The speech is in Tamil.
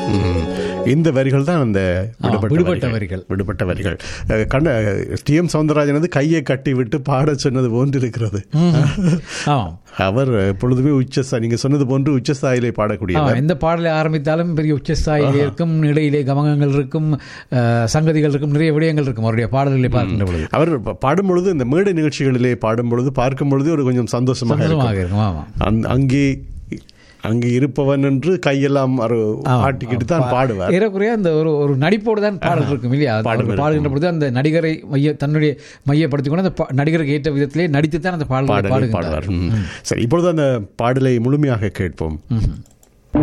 ம். இந்த வரிகள் தான் அந்த விடுபட்ட விடுபட்ட வரிகள். வரிகள். விடுபட்ட வரிகள் அஹ், கண்ண டி எம் சவுந்தரராஜன் வந்து கையை கட்டி விட்டு பாட சொன்னது போன்று இருக்கிறது ஆமாம் அவர் எப்பொழுதுமே உச்சஸ்தா நீங்க சொன்னது போன்று உச்சஸ்தாயிலே ஆமா, பாடக்கூடியவர் எந்த பாடலை ஆரம்பித்தாலும் பெரிய உச்சஸ்தாயிலே இருக்கும் இடையிலே கமகங்கள் இருக்கும் அஹ், சங்கதிகள் இருக்கும் நிறைய விடயங்கள் இருக்கும் அவருடைய பாடல்களை பார்க்கின்ற பொழுது அவர் ப- பாடும் பொழுது இந்த மேடை நிகழ்ச்சிகளிலே பாடும் பொழுது பார்க்கும் பொழுது ஒரு கொஞ்சம் சந்தோஷமாக இருக்கும் சந்தோஷமாக இருக்கும் ஆமாம் அந்த- அங்கே அங்கே இருப்பவன் என்று கையெல்லாம் ஒரு ஆட்டிக்கிட்டு தான் பாடுவார் ஏறக்குறைய அந்த ஒரு ஒரு நடிப்போடு தான் பாடல் இருக்கும் இல்லையா அது பாடல் அவர் பாடுகின்ற பொழுது அந்த நடிகரை மைய தன்னுடைய மையப்படுத்திக் கொண்டு அந்த பா- நடிகருக்கு ஏற்ற விதத்திலே நடித்து தான் அந்த பாடலை பாடலை பாடுகின்றார் பாடுவார் ம். சரி இப்பொழுது அந்த பாடலை முழுமையாக கேட்போம் ம்ஹும்.